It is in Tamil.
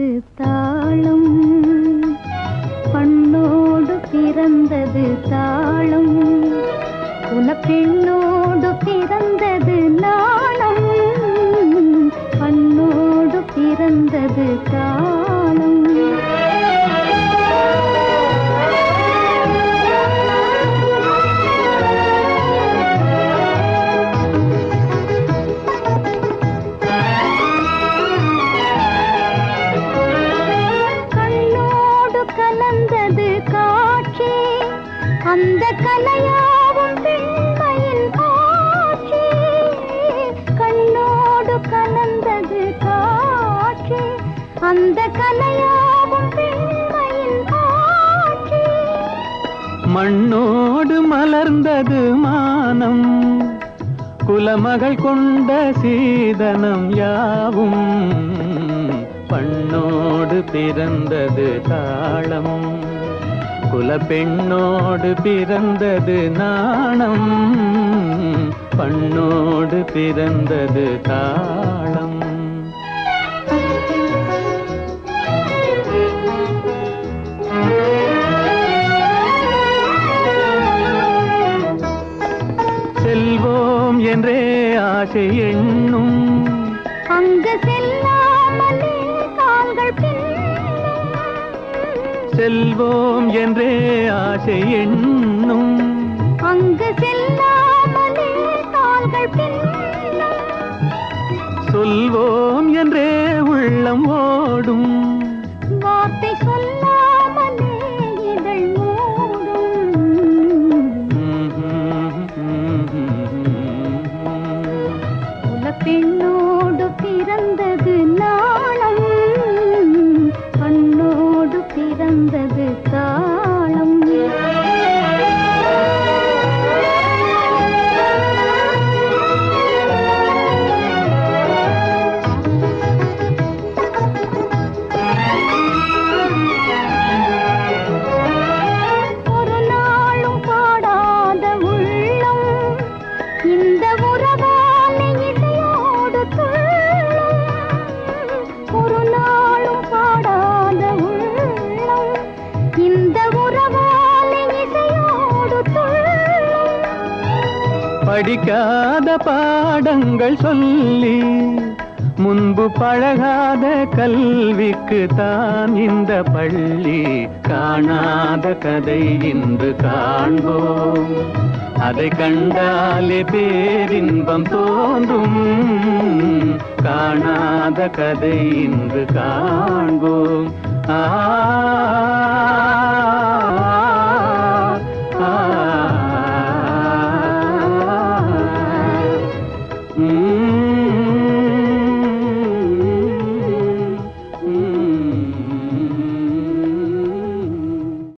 பிறந்தது தாளம் பண்ணோடு பிறந்தது தாளம் குலப்பெண்ணோடு பிறந்தது நாணம் பண்ணோடு பிறந்தது தாளம் கண்ணோடு கலந்தது காட்சி அந்த கலையாவும் பெண்மையின் காட்சி கண்ணோடு கலந்தது காட்சி அந்த கலையாவும் பெண்மையின் காட்சி மண்ணோடு மலர்ந்தது மானம் குலமகள் கொண்ட சீதனம் யாவும் பண்ணோடு பிறந்தது தாளம் குலப்பெண்ணோடு பிறந்தது நாணம் பண்ணோடு பிறந்தது தாளம் செல்வோம் என்றே ஆசை எண்ணும் அங்கு செல்லாமலே கால்கள் பின்னும் செல்வோம் என்றே ஆசை எண்ணும் அங்கு செல்லாமலே கால்கள் பின்னும் சொல்வோம் என்றே உள்ளம் ஓடும் வார்த்தை சொல்லாமலே இதழ் மூடும் குலப்பெண்ணோடு பிறந்தது நாணம் கண்ணோடு பிறந்தது தாளம் ஒரு நாளும் பாடாத உள்ளம் இந்த உறவாலே இசையோடு துள்ளும் ஒரு நாளும் பாடாத உள்ளம் இந்த உறவாலே இசையோடு துள்ளும் படிக்காத பாடங்கள் சொல்லி முன்பு பழகாத கல்விக்கு தான் இந்த பள்ளி காணாத கதை இன்று காண்போம் அதை கண்டாலே பேரின்பம் தோன்றும் காணாத கதை இன்று காண்போம் ஆ